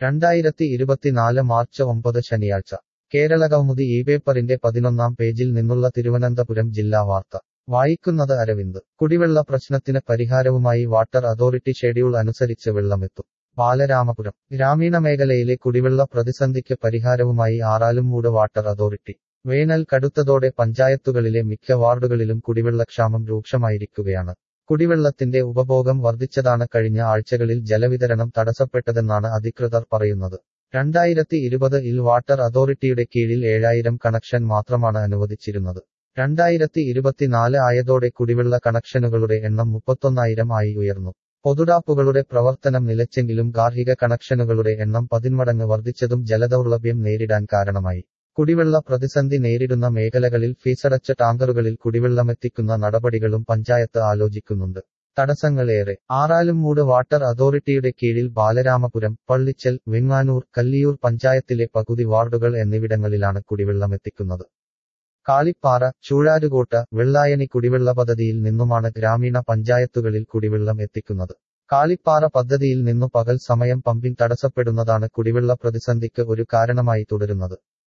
രണ്ടായിരത്തി ഇരുപത്തിനാല് മാർച്ച് ഒമ്പത് ശനിയാഴ്ച കേരളകൗമുദി ഈ പേപ്പറിന്റെ പതിനൊന്നാം പേജിൽ നിന്നുള്ള തിരുവനന്തപുരം ജില്ലാ വാർത്ത വായിക്കുന്നത് അരവിന്ദ് കുടിവെള്ള പ്രശ്നത്തിന് പരിഹാരവുമായി വാട്ടർ അതോറിറ്റി ഷെഡ്യൂൾ അനുസരിച്ച് വെള്ളമെത്തും ബാലരാമപുരം ഗ്രാമീണ മേഖലയിലെ കുടിവെള്ള പ്രതിസന്ധിക്ക് പരിഹാരവുമായി ആറാലുംമൂട് വാട്ടർ അതോറിറ്റി വേനൽ കടുത്തതോടെ പഞ്ചായത്തുകളിലെ മിക്ക വാർഡുകളിലും കുടിവെള്ളക്ഷാമം രൂക്ഷമായിരിക്കുകയാണ് കുടിവെള്ളത്തിന്റെ ഉപഭോഗം വർദ്ധിച്ചതാണ് കഴിഞ്ഞ ആഴ്ചകളിൽ ജലവിതരണം തടസ്സപ്പെട്ടതെന്നാണ് അധികൃതർ പറയുന്നത് രണ്ടായിരത്തി ഇരുപത് ഇൽ വാട്ടർ അതോറിറ്റിയുടെ കീഴിൽ ഏഴായിരം കണക്ഷൻ മാത്രമാണ് അനുവദിച്ചിരുന്നത് രണ്ടായിരത്തി ഇരുപത്തിനാല് ആയതോടെ കുടിവെള്ള കണക്ഷനുകളുടെ എണ്ണം മുപ്പത്തൊന്നായിരം ആയി ഉയർന്നു പൊതുടാപ്പുകളുടെ പ്രവർത്തനം നിലച്ചെങ്കിലും ഗാർഹിക കണക്ഷനുകളുടെ എണ്ണം പതിന്മടങ്ങ് വർദ്ധിച്ചതും ജലദൗർലഭ്യം നേരിടാൻ കാരണമായി കുടിവെള്ള പ്രതിസന്ധി നേരിടുന്ന മേഖലകളിൽ ഫീസടച്ച ടാങ്കറുകളിൽ കുടിവെള്ളമെത്തിക്കുന്ന നടപടികളും പഞ്ചായത്ത് ആലോചിക്കുന്നുണ്ട് തടസ്സങ്ങളേറെ ആറാലുംമൂട് വാട്ടർ അതോറിറ്റിയുടെ കീഴിൽ ബാലരാമപുരം പള്ളിച്ചൽ വെങ്ങാനൂർ കല്ലിയൂർ പഞ്ചായത്തിലെ പകുതി വാർഡുകൾ എന്നിവിടങ്ങളിലാണ് കുടിവെള്ളമെത്തിക്കുന്നത് കാളിപ്പാറ ചൂഴാരുകോട്ട വെള്ളായണി കുടിവെള്ള പദ്ധതിയിൽ നിന്നുമാണ് ഗ്രാമീണ പഞ്ചായത്തുകളിൽ കുടിവെള്ളം എത്തിക്കുന്നത് കാളിപ്പാറ പദ്ധതിയിൽ നിന്നു പകൽ സമയം പമ്പിംഗ് തടസ്സപ്പെടുന്നതാണ് കുടിവെള്ള പ്രതിസന്ധിക്ക് ഒരു കാരണമായി തുടരുന്നത്